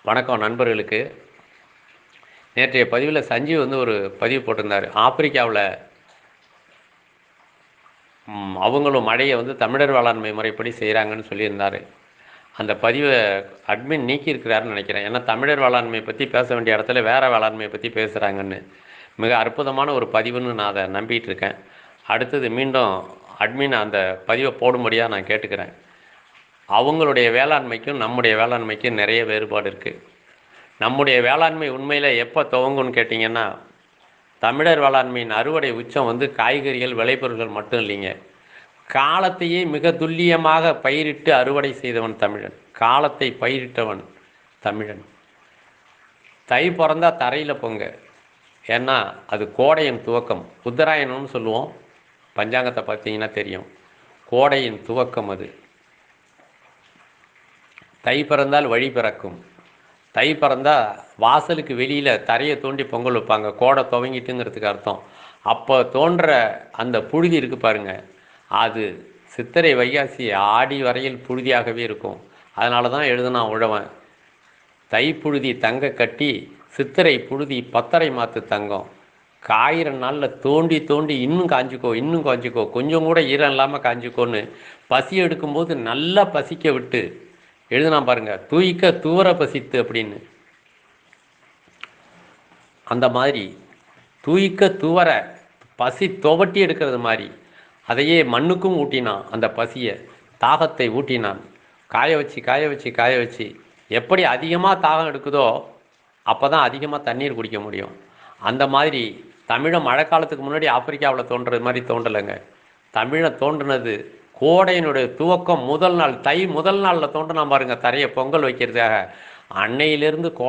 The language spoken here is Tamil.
வணக்கம் நண்பர்களுக்கு நேற்றைய பதிவில் சஞ்சீவ் வந்து ஒரு பதிவு போட்டிருந்தார் ஆப்பிரிக்காவில் ம், அவங்களும் மழையை வந்து தமிழர் வேளாண்மை முறைப்படி செய்கிறாங்கன்னு சொல்லியிருந்தார் அந்த பதிவை அட்மின் நீக்கியிருக்கிறாருன்னு நினைக்கிறேன் ஏன்னா தமிழர் வேளாண்மை பற்றி பேச வேண்டிய இடத்துல வேறு வேளாண்மையை பற்றி பேசுகிறாங்கன்னு மிக அற்புதமான ஒரு பதிவுன்னு நான் அதை நம்பிட்டு இருக்கேன் அடுத்தது மீண்டும் அட்மின் அந்த பதிவை போடும்படியாக நான் கேட்டுக்கிறேன் அவங்களுடைய வேளாண்மைக்கும் நம்முடைய வேளாண்மைக்கும் நிறைய வேறுபாடு இருக்குது நம்முடைய வேளாண்மை உண்மையில் எப்போ துவங்கும்னு கேட்டிங்கன்னா தமிழர் வேளாண்மையின் அறுவடை உச்சம் வந்து காய்கறிகள் விளைபொருள்கள் மட்டும் இல்லைங்க காலத்தையே மிக துல்லியமாக பயிரிட்டு அறுவடை செய்தவன் தமிழன் காலத்தை பயிரிட்டவன் தமிழன் தை பிறந்தா தரையில் பொங்க ஏன்னா அது கோடையின் துவக்கம் உத்தராயணம்னு சொல்லுவோம் பஞ்சாங்கத்தை பார்த்தீங்கன்னா தெரியும் கோடையின் துவக்கம் அது தை பிறந்தால் வழி பிறக்கும் தை பிறந்தா வாசலுக்கு வெளியில் தரையை தோண்டி பொங்கல் வைப்பாங்க கோடை துவங்கிட்டுங்கிறதுக்கு அர்த்தம் அப்போ தோன்ற அந்த புழுதி இருக்கு பாருங்க அது சித்திரை வைகாசி ஆடி வரையில் புழுதியாகவே இருக்கும் அதனால தான் எழுதுனா உழவன் தை புழுதி தங்க கட்டி சித்திரை புழுதி பத்தரை மாத்து தங்கம் காயிற நாளில் தோண்டி தோண்டி இன்னும் காஞ்சிக்கோ இன்னும் காஞ்சிக்கோ கொஞ்சம் கூட ஈரம் இல்லாமல் காஞ்சிக்கோன்னு பசி எடுக்கும்போது நல்லா பசிக்க விட்டு எழுதுனா பாருங்க தூய்க்க தூர பசித்து அப்படின்னு அந்த மாதிரி தூய்க்க துவர பசி துவட்டி எடுக்கிறது மாதிரி அதையே மண்ணுக்கும் ஊட்டினான் அந்த பசியை தாகத்தை ஊட்டினான் காய வச்சு காய வச்சு காய வச்சு எப்படி அதிகமாக தாகம் எடுக்குதோ அப்போ தான் அதிகமாக தண்ணீர் குடிக்க முடியும் அந்த மாதிரி தமிழை மழை காலத்துக்கு முன்னாடி ஆப்பிரிக்காவில் தோன்றது மாதிரி தோன்றலைங்க தமிழை தோன்றுனது கோடையினுடைய துவக்கம் முதல் நாள் தை முதல் நாளில் தோன்றினா பாருங்க தரையை பொங்கல் வைக்கிறதுக்காக அன்னையிலிருந்து கோ